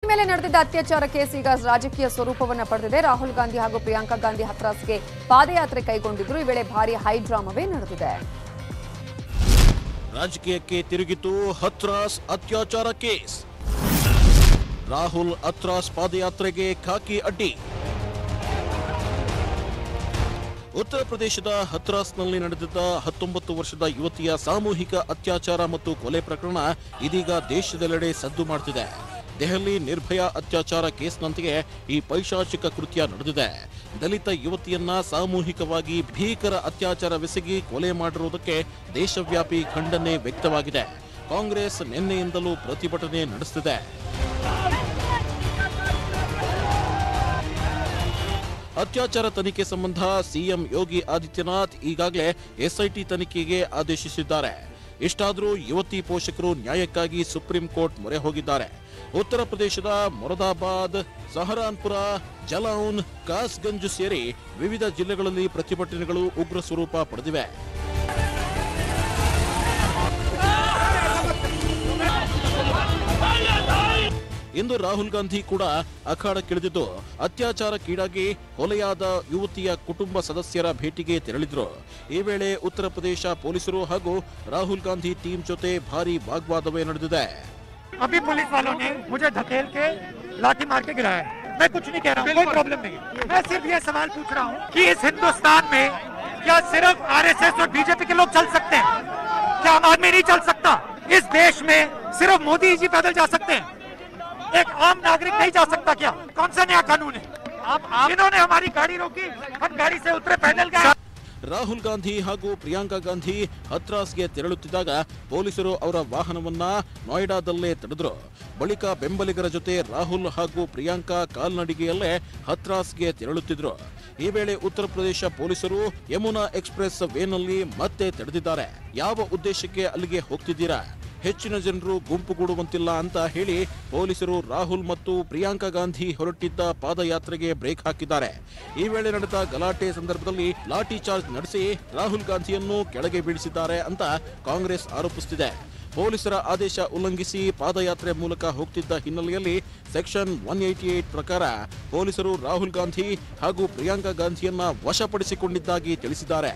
ಮೇಲೆ ನಡೆದಿದ್ದ ಅತ್ಯಾಚಾರ ಕೇಸ್ ಈಗ ರಾಜಕೀಯ ಸ್ವರೂಪವನ್ನ ಪಡೆದಿದೆ ರಾಹುಲ್ ಗಾಂಧಿ ಹಾಗೂ ಪ್ರಿಯಾಂಕಾ ಗಾಂಧಿ ಹತ್ರಾಸ್ಗೆ ಪಾದಯಾತ್ರೆ ಕೈಗೊಂಡಿದ್ರು ಈ ವೇಳೆ ಭಾರಿ ಹೈಡ್ರಾಮವೇ ನಡೆದಿದೆ ರಾಜಕೀಯಕ್ಕೆ ತಿರುಗಿತು ಹತ್ರಾಸ್ ಅತ್ಯಾಚಾರ ಕೇಸ್ ರಾಹುಲ್ ಹತ್ರಾಸ್ ಪಾದಯಾತ್ರೆಗೆ ಖಾಕಿ ಅಡ್ಡಿ ಉತ್ತರ ಪ್ರದೇಶದ ಹತ್ರಾಸ್ನಲ್ಲಿ ನಡೆದಿದ್ದ ಹತ್ತೊಂಬತ್ತು ವರ್ಷದ ಯುವತಿಯ ಸಾಮೂಹಿಕ ಅತ್ಯಾಚಾರ ಮತ್ತು ಕೊಲೆ ಪ್ರಕರಣ ಇದೀಗ ದೇಶದೆಲ್ಲೆಡೆ ಸದ್ದು ಮಾಡ್ತಿದೆ ದೆಹಲಿ ನಿರ್ಭಯ ಅತ್ಯಾಚಾರ ಕೇಸ್ನಂತೆಯೇ ಈ ಪೈಶಾಚಿಕ ಕೃತ್ಯ ನಡೆದಿದೆ ದಲಿತ ಯುವತಿಯನ್ನ ಸಾಮೂಹಿಕವಾಗಿ ಭೀಕರ ಅತ್ಯಾಚಾರವೆಸಗಿ ಕೊಲೆ ಮಾಡಿರುವುದಕ್ಕೆ ದೇಶವ್ಯಾಪಿ ಖಂಡನೆ ವ್ಯಕ್ತವಾಗಿದೆ ಕಾಂಗ್ರೆಸ್ ನಿನ್ನೆಯಿಂದಲೂ ಪ್ರತಿಭಟನೆ ನಡೆಸುತ್ತಿದೆ ಅತ್ಯಾಚಾರ ತನಿಖೆ ಸಂಬಂಧ ಸಿಎಂ ಯೋಗಿ ಆದಿತ್ಯನಾಥ್ ಈಗಾಗಲೇ ಎಸ್ಐಟಿ ತನಿಖೆಗೆ ಆದೇಶಿಸಿದ್ದಾರೆ ಇಷ್ಟಾದರೂ ಯುವತಿ ಪೋಷಕರು ನ್ಯಾಯಕ್ಕಾಗಿ ಸುಪ್ರೀಂ ಕೋರ್ಟ್ ಮೊರೆ ಹೋಗಿದ್ದಾರೆ ಉತ್ತರ ಪ್ರದೇಶದ ಮೊರದಾಬಾದ್ ಸಹರಾನ್ಪುರ ಜಲೌನ್ ಕಾಸ್ಗಂಜ್ ಸೇರಿ ವಿವಿಧ ಜಿಲ್ಲೆಗಳಲ್ಲಿ ಪ್ರತಿಭಟನೆಗಳು ಉಗ್ರ ಸ್ವರೂಪ ಪಡೆದಿವೆ ಇಂದು ರಾಹುಲ್ ಗಾಂಧಿ ಕೂಡ ಅಖಾಡಕ್ಕಿಳಿದಿದ್ದು ಅತ್ಯಾಚಾರಕ್ಕೀಡಾಗಿ ಕೊಲೆಯಾದ ಯುವತಿಯ ಕುಟುಂಬ ಸದಸ್ಯರ ಭೇಟಿಗೆ ತೆರಳಿದ್ರು ಈ ವೇಳೆ ಉತ್ತರ ಪ್ರದೇಶ ಪೊಲೀಸರು ಹಾಗೂ ರಾಹುಲ್ ಗಾಂಧಿ ಟೀಮ್ ಜೊತೆ ಭಾರಿ ವಾಗ್ವಾದವೇ ನಡೆದಿದೆ अभी पुलिस वालों ने मुझे धकेल के लाठी मार के गिराया है। मैं कुछ नहीं कह रहा हूँ कोई प्रॉब्लम नहीं है। मैं सिर्फ ये सवाल पूछ रहा हूँ कि इस हिंदुस्तान में क्या सिर्फ आरएसएस और बीजेपी के लोग चल सकते हैं क्या आम आदमी नहीं चल सकता इस देश में सिर्फ मोदी जी पैदल जा सकते हैं एक आम नागरिक नहीं जा सकता क्या कौन सा नया कानून है आप, आप इन्होंने हमारी गाड़ी रोकी हम गाड़ी से उतरे पैदल गए ರಾಹುಲ್ ಗಾಂಧಿ ಹಾಗೂ ಪ್ರಿಯಾಂಕಾ ಗಾಂಧಿ ಹತ್ರಾಸ್ಗೆ ತೆರಳುತ್ತಿದ್ದಾಗ ಪೊಲೀಸರು ಅವರ ವಾಹನವನ್ನ ನೋಯ್ಡಾದಲ್ಲೇ ತಡೆದ್ರು ಬಳಿಕ ಬೆಂಬಲಿಗರ ಜೊತೆ ರಾಹುಲ್ ಹಾಗೂ ಪ್ರಿಯಾಂಕಾ ಕಾಲ್ನಡಿಗೆಯಲ್ಲೇ ಹತ್ರಾಸ್ಗೆ ತೆರಳುತ್ತಿದ್ರು ಈ ವೇಳೆ ಉತ್ತರ ಪ್ರದೇಶ ಪೊಲೀಸರು ಯಮುನಾ ಎಕ್ಸ್ಪ್ರೆಸ್ ವೇನಲ್ಲಿ ಮತ್ತೆ ತಡೆದಿದ್ದಾರೆ ಯಾವ ಉದ್ದೇಶಕ್ಕೆ ಅಲ್ಲಿಗೆ ಹೋಗ್ತಿದ್ದೀರಾ ಹೆಚ್ಚಿನ ಜನರು ಗುಂಪುಗೂಡುವಂತಿಲ್ಲ ಅಂತ ಹೇಳಿ ಪೊಲೀಸರು ರಾಹುಲ್ ಮತ್ತು ಪ್ರಿಯಾಂಕಾ ಗಾಂಧಿ ಹೊರಟಿದ್ದ ಪಾದಯಾತ್ರೆಗೆ ಬ್ರೇಕ್ ಹಾಕಿದ್ದಾರೆ ಈ ವೇಳೆ ನಡೆದ ಗಲಾಟೆ ಸಂದರ್ಭದಲ್ಲಿ ಲಾಠಿ ಚಾರ್ಜ್ ನಡೆಸಿ ರಾಹುಲ್ ಗಾಂಧಿಯನ್ನು ಕೆಳಗೆ ಬೀಳಿಸಿದ್ದಾರೆ ಅಂತ ಕಾಂಗ್ರೆಸ್ ಆರೋಪಿಸುತ್ತಿದೆ ಪೊಲೀಸರ ಆದೇಶ ಉಲ್ಲಂಘಿಸಿ ಪಾದಯಾತ್ರೆ ಮೂಲಕ ಹೋಗ್ತಿದ್ದ ಹಿನ್ನೆಲೆಯಲ್ಲಿ ಸೆಕ್ಷನ್ ಒನ್ ಏಟಿ ಏಟ್ ಪ್ರಕಾರ ಪೊಲೀಸರು ರಾಹುಲ್ ಗಾಂಧಿ ಹಾಗೂ ಪ್ರಿಯಾಂಕಾ ಗಾಂಧಿಯನ್ನ ವಶಪಡಿಸಿಕೊಂಡಿದ್ದಾಗಿ ತಿಳಿಸಿದ್ದಾರೆ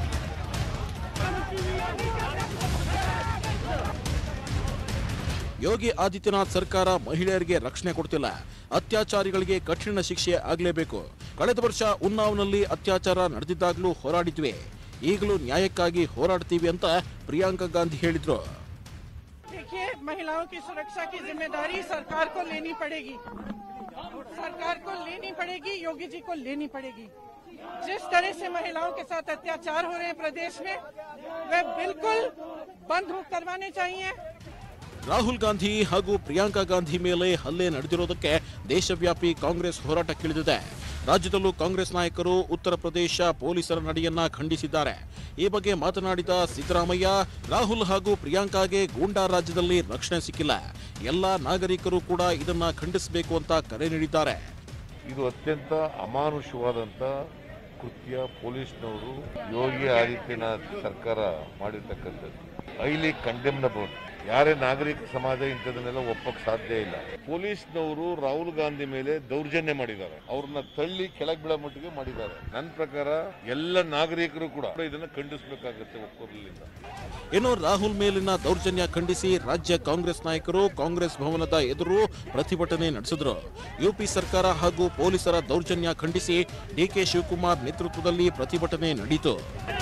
ಯೋಗಿ ಆದಿತ್ಯನಾಥ್ ಸರ್ಕಾರ ಮಹಿಳೆಯರಿಗೆ ರಕ್ಷಣೆ ಕೊಡ್ತಿಲ್ಲ ಅತ್ಯಾಚಾರಿಗಳಿಗೆ ಕಠಿಣ ಶಿಕ್ಷೆ ಆಗಲೇಬೇಕು ಕಳೆದ ವರ್ಷ ಉನ್ನಾವ್ನಲ್ಲಿ ಅತ್ಯಾಚಾರ ನಡೆದಿದ್ದಾಗಲೂ ಹೋರಾಡಿದ್ವಿ ಈಗಲೂ ನ್ಯಾಯಕ್ಕಾಗಿ ಹೋರಾಡ್ತೀವಿ ಅಂತ ಪ್ರಿಯಾಂಕಾ ಗಾಂಧಿ ಹೇಳಿದ್ರು देखिए महिलाओं की सुरक्षा की जिम्मेदारी सरकार को लेनी पड़ेगी सरकार को लेनी पड़ेगी योगी जी को लेनी पड़ेगी जिस तरह से महिलाओं के साथ अत्याचार हो रहे हैं प्रदेश में वह बिल्कुल बंद करवाने चाहिए ರಾಹುಲ್ ಗಾಂಧಿ ಹಾಗೂ ಪ್ರಿಯಾಂಕಾ ಗಾಂಧಿ ಮೇಲೆ ಹಲ್ಲೆ ನಡೆದಿರೋದಕ್ಕೆ ದೇಶವ್ಯಾಪಿ ಕಾಂಗ್ರೆಸ್ ಹೋರಾಟಕ್ಕಿಳಿದಿದೆ ರಾಜ್ಯದಲ್ಲೂ ಕಾಂಗ್ರೆಸ್ ನಾಯಕರು ಉತ್ತರ ಪ್ರದೇಶ ಪೊಲೀಸರ ನಡೆಯನ್ನ ಖಂಡಿಸಿದ್ದಾರೆ ಈ ಬಗ್ಗೆ ಮಾತನಾಡಿದ ಸಿದ್ದರಾಮಯ್ಯ ರಾಹುಲ್ ಹಾಗೂ ಪ್ರಿಯಾಂಕಾಗೆ ಗೂಂಡಾ ರಾಜ್ಯದಲ್ಲಿ ರಕ್ಷಣೆ ಸಿಕ್ಕಿಲ್ಲ ಎಲ್ಲಾ ನಾಗರಿಕರು ಕೂಡ ಇದನ್ನ ಖಂಡಿಸಬೇಕು ಅಂತ ಕರೆ ನೀಡಿದ್ದಾರೆ ಇದು ಅತ್ಯಂತ ಅಮಾನುಷವಾದಂಥ ಕೃತ್ಯ ಪೊಲೀಸ್ನವರು ಯೋಗಿ ಆದಿತ್ಯನಾಥ್ ಸರ್ಕಾರ ಮಾಡಿರ್ತಕ್ಕಂಥದ್ದು ಹೈಲಿ ಕಂಡೆಮ್ನಬಲ್ ಯಾರೇ ನಾಗರಿಕ ಸಮಾಜ ಇಂಥದನ್ನೆಲ್ಲ ಒಪ್ಪಕ್ಕೆ ಸಾಧ್ಯ ಇಲ್ಲ ಪೊಲೀಸ್ನವರು ರಾಹುಲ್ ಗಾಂಧಿ ಮೇಲೆ ದೌರ್ಜನ್ಯ ಮಾಡಿದ್ದಾರೆ ಅವ್ರನ್ನ ತಳ್ಳಿ ಕೆಳಗೆ ಬೀಳೋ ಮಟ್ಟಿಗೆ ಮಾಡಿದ್ದಾರೆ ನನ್ನ ಪ್ರಕಾರ ಎಲ್ಲ ನಾಗರಿಕರು ಕೂಡ ಇದನ್ನ ಖಂಡಿಸಬೇಕಾಗುತ್ತೆ ಒಕ್ಕೂರಲಿಂದ ಇನ್ನು ರಾಹುಲ್ ಮೇಲಿನ ದೌರ್ಜನ್ಯ ಖಂಡಿಸಿ ರಾಜ್ಯ ಕಾಂಗ್ರೆಸ್ ನಾಯಕರು ಕಾಂಗ್ರೆಸ್ ಭವನದ ಎದುರು ಪ್ರತಿಭಟನೆ ನಡೆಸಿದ್ರು ಯುಪಿ ಸರ್ಕಾರ ಹಾಗೂ ಪೊಲೀಸರ ದೌರ್ಜನ್ಯ ಖಂಡಿಸಿ ಡಿಕೆ ಶಿವಕುಮಾರ್ ನೇತೃತ್ವದಲ್ಲಿ ಪ್ರತಿಭಟನೆ ನಡೆಯಿತು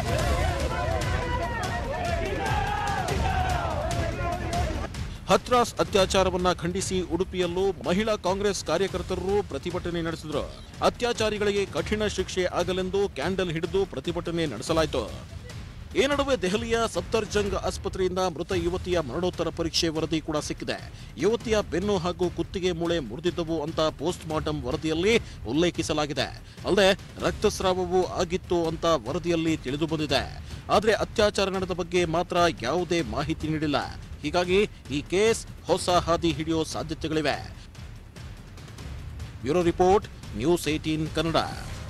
ಹತ್ರಾಸ್ ಅತ್ಯಾಚಾರವನ್ನ ಖಂಡಿಸಿ ಉಡುಪಿಯಲ್ಲೂ ಮಹಿಳಾ ಕಾಂಗ್ರೆಸ್ ಕಾರ್ಯಕರ್ತರು ಪ್ರತಿಭಟನೆ ನಡೆಸಿದ್ರು ಅತ್ಯಾಚಾರಿಗಳಿಗೆ ಕಠಿಣ ಶಿಕ್ಷೆ ಆಗಲೆಂದು ಕ್ಯಾಂಡಲ್ ಹಿಡಿದು ಪ್ರತಿಭಟನೆ ನಡೆಸಲಾಯಿತು ಈ ನಡುವೆ ದೆಹಲಿಯ ಸಫ್ದರ್ಜಂಗ್ ಆಸ್ಪತ್ರೆಯಿಂದ ಮೃತ ಯುವತಿಯ ಮರಣೋತ್ತರ ಪರೀಕ್ಷೆ ವರದಿ ಕೂಡ ಸಿಕ್ಕಿದೆ ಯುವತಿಯ ಬೆನ್ನು ಹಾಗೂ ಕುತ್ತಿಗೆ ಮೂಳೆ ಮುರಿದಿದ್ದವು ಅಂತ ಪೋಸ್ಟ್ ಮಾರ್ಟಂ ವರದಿಯಲ್ಲಿ ಉಲ್ಲೇಖಿಸಲಾಗಿದೆ ಅಲ್ಲದೆ ರಕ್ತಸ್ರಾವವು ಆಗಿತ್ತು ಅಂತ ವರದಿಯಲ್ಲಿ ತಿಳಿದು ಬಂದಿದೆ ಆದರೆ ಅತ್ಯಾಚಾರ ನಡೆದ ಬಗ್ಗೆ ಮಾತ್ರ ಯಾವುದೇ ಮಾಹಿತಿ ನೀಡಿಲ್ಲ ಹೀಗಾಗಿ ಈ ಕೇಸ್ ಹೊಸ ಹಾದಿ ಹಿಡಿಯೋ ಸಾಧ್ಯತೆಗಳಿವೆ bureau report news eighteen Kannada